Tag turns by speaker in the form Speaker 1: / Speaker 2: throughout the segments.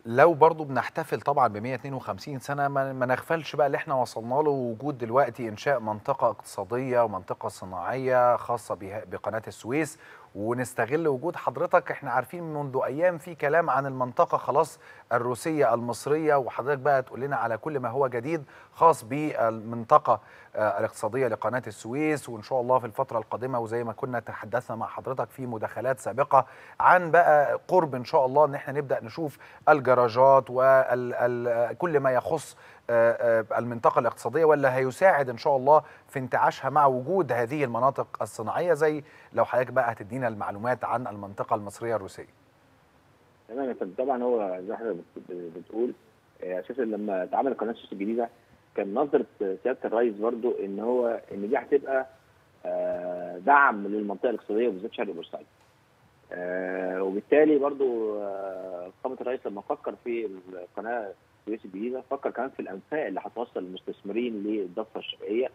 Speaker 1: لو برضو بنحتفل طبعا ب 152 سنه ما ما نغفلش بقى اللي احنا وصلنا له وجود دلوقتي انشاء منطقه اقتصاديه ومنطقه صناعيه خاصه بها- بقناه السويس ونستغل وجود حضرتك احنا عارفين منذ ايام في كلام عن المنطقه خلاص الروسيه المصريه وحضرتك بقى تقول لنا على كل ما هو جديد خاص بالمنطقه آه، الاقتصاديه لقناه السويس وان شاء الله في الفتره القادمه وزي ما كنا تحدثنا مع حضرتك في مداخلات سابقه عن بقى قرب ان شاء الله ان احنا نبدا نشوف الجراجات وكل ما يخص آه، آه، المنطقه الاقتصاديه ولا هيساعد ان شاء الله في انتعاشها مع وجود هذه المناطق الصناعيه زي لو حضرتك بقى هتدينا المعلومات عن المنطقه المصريه الروسيه
Speaker 2: تمام يا فندم طبعا هو زي ما حضرتك بت- بتقول آه، اساسا لما اتعملت قناه السويس الجديده كان نظره سياده الرئيس برضو ان هو ان دي هتبقى آه، دعم للمنطقه الاقتصاديه وبالذات شرق بورسعيد. آه، وبالتالي برضو آه، فخامه الرئيس لما فكر في القناه السويس الجديده فكر كمان في الانفاق اللي هتوصل المستثمرين للضفه الشرقيه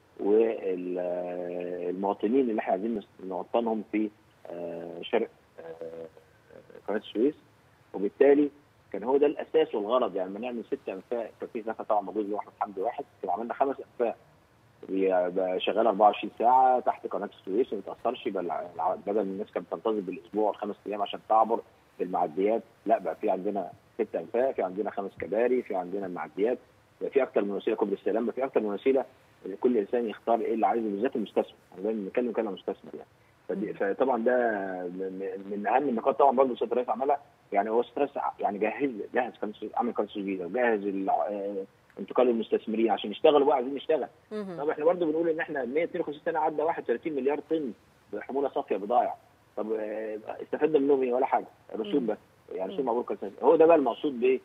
Speaker 2: والمواطنين اللي احنا عايزين نوطنهم في آه، شرق آه، قناه السويس وبالتالي كان هو ده الاساس والغرض يعني لما نعمل ست انفاق كان في نفق طبعا موجود اللي هو احمد حمدي واحد كنا عملنا خمس انفاق بيبقى شغال 24 ساعه تحت قناه السويس وما بتاثرش يبقى الع- الع- بدل الناس كانت بتنتظر بالاسبوع والخمس ايام عشان تعبر بالمعديات لا بقى في عندنا ست انفاق في عندنا خمس كباري في عندنا المعديات بقى في اكتر من وسيله كوبري السلام بقى في اكتر من وسيله اللي كل انسان يختار ايه اللي عايزه بالذات المستثمر احنا دايما بنتكلم كلام مستثمر يعني فدي- فطبعا ده من من اهم النقاط طبعا برضه سياده الرئيس عملها يعني هو ستريس يعني جهز جهز قناه السويس عمل قناه السويس جديده وجهز الع- آه، انتقال المستثمرين عشان يشتغلوا بقى عايزين نشتغل
Speaker 3: مهم.
Speaker 2: طب احنا برضه بنقول ان احنا 152 سنه عدى 31 مليار طن حموله صافيه بضائع طب آه، استفدنا منهم ايه ولا حاجه رسوم
Speaker 3: مم.
Speaker 2: بس يعني رسوم
Speaker 3: مم.
Speaker 2: معمول كل سنه هو ده بقى المقصود ب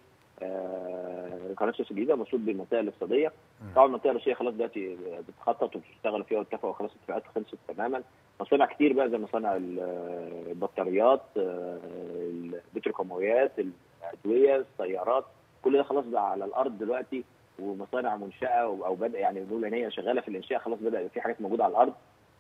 Speaker 2: آه، قناه السويس الجديده المقصود بالمنطقه الاقتصاديه
Speaker 1: مم.
Speaker 2: طبعا المنطقه الروسيه خلاص دلوقتي بتخطط وبتشتغل فيها واتفقوا خلاص اتفاقات خلصت تماما مصانع كتير بقى زي مصانع ال- البطاريات آه، البتروكيماويات الادويه السيارات كل ده خلاص بقى على الارض دلوقتي ومصانع منشاه او بدا يعني بنقول ان هي شغاله في الانشاء خلاص بدا يبقى في حاجات موجوده على الارض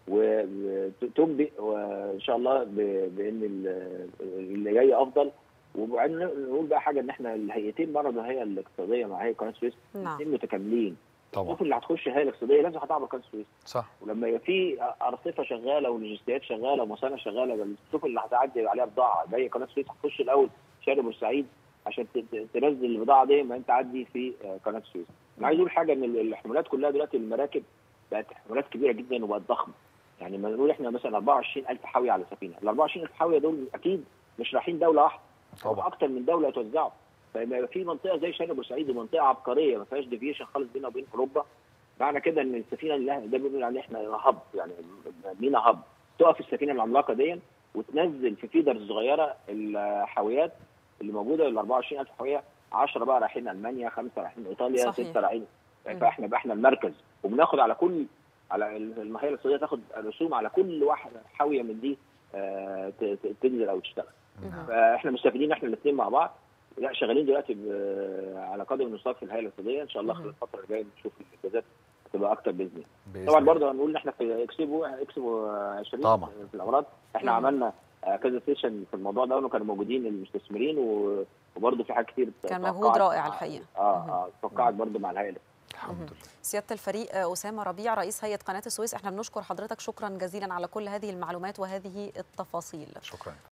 Speaker 2: وتنبئ وان شاء الله ب- بان ال- اللي جاي افضل وبعدين نقول بقى حاجه ان احنا الهيئتين برضه الهيئه الاقتصاديه مع هيئه قناه السويس
Speaker 3: نعم
Speaker 2: الاثنين متكاملين
Speaker 1: طبعا
Speaker 2: الصفوف اللي هتخش الهيئه الاقتصاديه لازم هتعبر قناه السويس
Speaker 1: صح
Speaker 2: ولما يبقى في ارصفه شغاله ولوجستيات شغاله ومصانع شغاله بل السفن اللي هتعدي عليها بضاعه جايه قناه السويس هتخش الاول شارع بورسعيد عشان ت- ت- تنزل البضاعه دي ما انت تعدي في آه، قناه السويس. انا عايز اقول حاجه ان ال- الحمولات كلها دلوقتي المراكب بقت حمولات كبيره جدا وبقت ضخمه. يعني لما نقول احنا مثلا 24000 حاويه على سفينه، ال 24000 حاويه دول اكيد مش رايحين دوله واحده.
Speaker 1: طبعا
Speaker 2: اكتر من دوله يتوزعوا. فلما يبقى في منطقه زي شارع بورسعيد ومنطقه عبقريه ما فيهاش ديفيشن خالص بينها وبين اوروبا معنى كده ان السفينه اللي ده بنقول عليه احنا هب يعني مينا هب تقف السفينه العملاقه دي وتنزل في فيدرز صغيره الحاويات اللي موجوده ال 24000 حاويه 10 بقى رايحين المانيا خمسه رايحين ايطاليا
Speaker 3: صحيح.
Speaker 2: سته رايحين
Speaker 3: مم.
Speaker 2: فاحنا بقى احنا المركز وبناخد على كل على المهيه الاقتصاديه تاخد رسوم على كل واحده حاويه من دي آه، ت- ت- تنزل او تشتغل
Speaker 3: مهم.
Speaker 2: فاحنا مستفيدين احنا الاثنين مع بعض لا شغالين دلوقتي ب- على قدم المستوى في الهيئه الاقتصاديه ان شاء الله
Speaker 3: مهم.
Speaker 2: خلال الفتره الجايه نشوف الانجازات هتبقى اكتر باذن الله
Speaker 1: بإذن
Speaker 2: طبعا
Speaker 1: الله.
Speaker 2: برضه هنقول ان احنا في اكسبو اكسبو 20
Speaker 1: طبعا.
Speaker 2: في الامارات احنا
Speaker 3: مم.
Speaker 2: عملنا آه، كذا سيشن في الموضوع ده وكانوا موجودين المستثمرين و- وبرضه في حاجات كتير
Speaker 3: كان
Speaker 2: توقعت
Speaker 3: مجهود رائع
Speaker 2: مع-
Speaker 3: الحقيقة.
Speaker 2: اه
Speaker 3: مهم.
Speaker 2: اه توقعت برضه مع الهيئه
Speaker 1: الحمد
Speaker 3: مهم.
Speaker 1: لله
Speaker 3: سياده الفريق آه، اسامه ربيع رئيس هيئه قناه السويس احنا بنشكر حضرتك شكرا جزيلا على كل هذه المعلومات وهذه التفاصيل
Speaker 1: شكرا